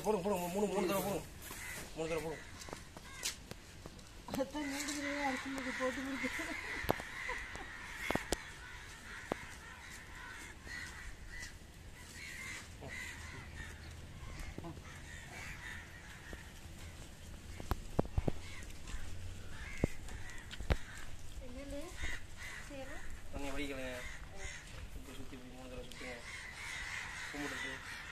போடுங்க போடுங்க மூணு மூணு தடவை போடுங்க மூணு தடவை போடுங்க அதான் மூணு தடவை அரிசி போட்டு முடிக்க என்னது செய்யணும் தண்ணியை வடிக்கலுங்க சுற்றி சுற்றி இப்படி மூணு தடவை சுற்றுங்க கும்பிட்டுட்டு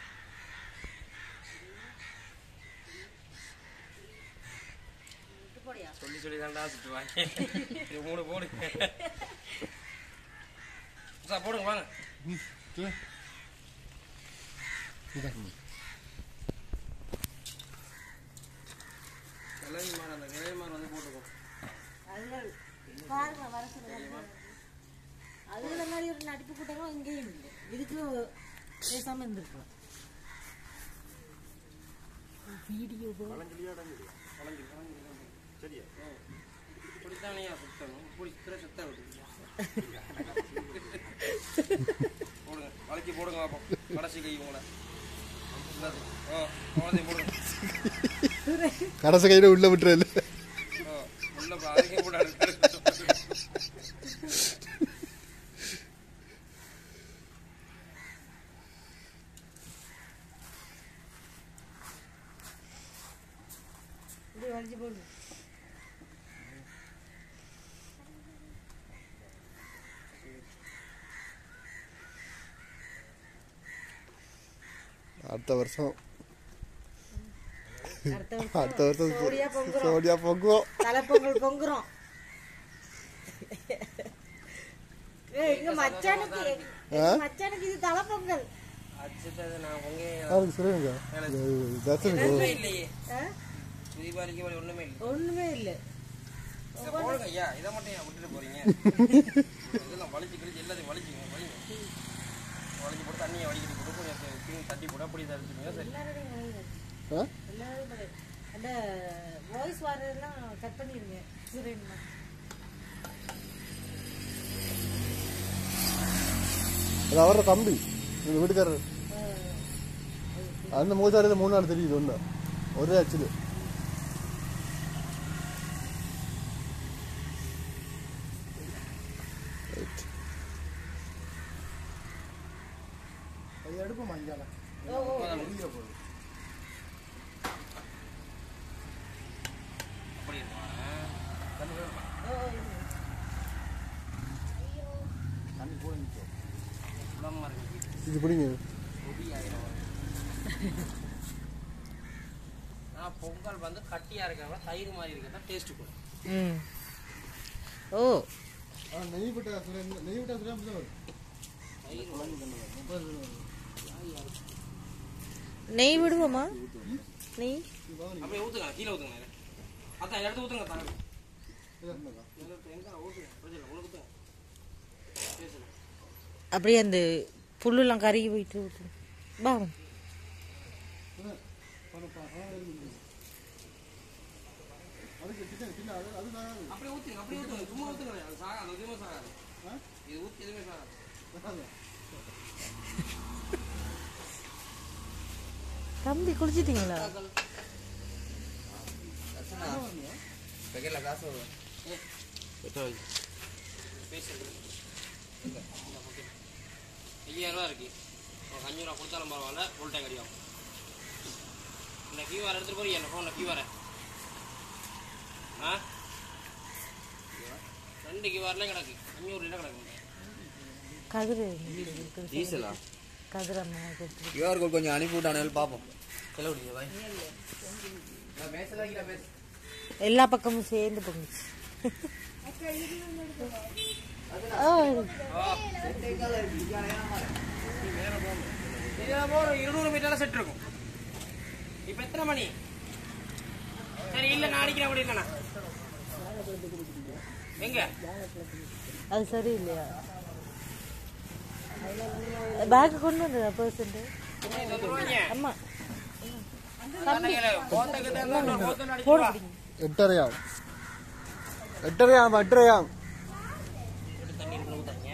இது போடியா சொல்லி சொல்லி தாண்டா சுற்றுவாங்க இது மூணு போடுங்க சார் போடுங்க வாங்க கிளவி மாறு அந்த கிளவி மாறு வந்து போட்டுக்கோ அதுகள் பாருங்க வர சொல்லுங்க அதுல மாதிரி ஒரு நடிப்பு கூட்டங்களும் இங்கேயும் இல்லை இதுக்கு பேசாம இருந்திருக்கலாம் வீடியோ இப்படித்தானே சுத்தணும் இப்படி சுத்துற சுத்த விடுங்க போடுங்க வளைச்சி போடுங்க பார்ப்போம் கடைசி கை உங்களை இல்லாது. ஆ குழந்தைய போடுங்க கடைசி கையில உள்ள விட்டுறல ஆ உள்ள போ- அதுக்கே போடாது இப்படி வலிச்சு போடு அடுத்த வருஷம் அடுத்த வருஷம் அடுத்த வருஷம் சோடியா பொங்குறோம் சோடியா பொங்குவோம் தலைப்பொங்கல் பொங்குறோம் ஏய், எங்க மச்சானுக்கு எங்க மச்சானுக்கு இது தலைப்பொங்கல் அடிச்சது நான் உங்க அவருக்கு சொல்லுங்க தர்சன் ஒண்ணுமே இல்லையே ஆ? தீபாவளிக்கு வழி ஒண்ணுமே இல்லை ஒண்ணுமே இல்லை இதை போடுங்க ஐயா இதை மட்டும் ஏன் விட்டுட்டு போறீங்க இதெல்லாம் வலிச்சு கழிச்சு எல்லாத்தையும் வலிச்சுங்க வலிங்க வலிச்சு போட்டு தண்ணியை வலிக்கிட்டு போட்டு கொஞ்சம் தே- தீனி தட்டி போட்டு அப்படி தடுத்துக்கோங்க சரி எல்லாரோடையும் வளையுது. ஆ எல்லாரோடையும் வளையுது. அந்த வாய்ஸ் வர்றதெல்லாம் கட் பண்ணிருங்க சுரேன்மா அது அவரோட தம்பி எங்க வீட்டுக்காரர் அந்த மூச்சாரு மூணு நாள் தெரியுது ஒண்ணு ஒரே ஆக்சுவலி எடுப்போம் அஞ்சால ஓ ஓ அப்படி இருக்கும் ஓ, ஓ, இது. சுலமா இருக்கு இது பிடிங்க பொடி ஆயிரம் ஆனால் பொங்கல் வந்து கட்டியாக இருக்கிறவங்க தயிர் மாதிரி இருக்கிறதா டேஸ்ட்டு கூட ம் ஓ நெய் விட்டா நெய் விட்டா சரியா வரும் நெய் விடுவோமா நெய் அப்படியே ஊற்றுங்க கீழே ஊற்றுங்க இதை. அதான் எடுத்து ஊற்றுங்க தாங்க எங்க ஊற்றுங்க பிரச்சனை இல்லை, உனக்கு ஊற்றுங்க பேசுங்க அப்படியே அந்த புல்லுலாம் கருகி போயிட்டு ஊத்து. வா அப்படியே ஊற்றுங்க அப்படியே ஊற்றுங்க சும்மா ஊற்றுங்க அது சாகாது எதுவுமே சாகாது இது ஊற்றி எதுவுமே சாகாது தம்பி குளிச்சிட்டீங்களா பேசுங்க ஐயாயிரம் ரூபா இருக்கு உனக்கு அஞ்சூறு ரூபா கொடுத்தாலும் பரவாயில்ல ஃபுல் டைம் அடிக்கும் இந்த கியூஆர் எடுத்துட்டு போய் என்ன ஃபோனில் கியூஆரை ஆ ரெண்டு கியூஆர்லேயும் கிடக்கு அஞ்சூறுல கிடக்கு கதிர் டீசலா கதிர் அம்மா கொடுத்து கியூஆர் கோட் கொஞ்சம் அனுப்பி விட்டானு பார்ப்போம் செலவு பாய் எல்லா பக்கமும் சேர்ந்து போங்குச்சு ஓ, இதில் ஒரு இருநூறு மீட்டரில் செட் இருக்கும் இப்போ எத்தனை மணி சரி இல்லை நான் அடிக்கிறேன் அப்படி இல்லைண்ணா எங்க அது சரியில்லையா பேக் கொண்டு வந்து பர்சன்ட் இதை சொல்லுவாங்க அம்மா போட எட்டரையாம் எட்டரையாம் எட்டரையாம் தண்ணி இருக்கு ஊத்தாங்க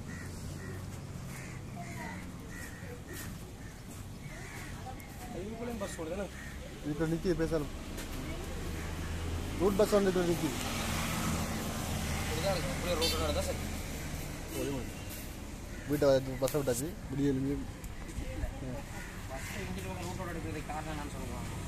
இதுக்குள்ள தான் பஸ் ஓடுது தானே இப்போ நிற்கி பேசலாம் ரூட் பஸ் வந்து இப்போ நிற்கி இப்படிதான் இருக்கும் அப்படியே ரோட்டோட நடந்தால் சரி வீட்டை பஸ்ஸை விட்டாச்சு விடிய எழுப்பி பஸ் இங்கிட்டு ரோட்டோட எடுக்கிறது காரணம் என்னன்னு சொல்லுவாங்க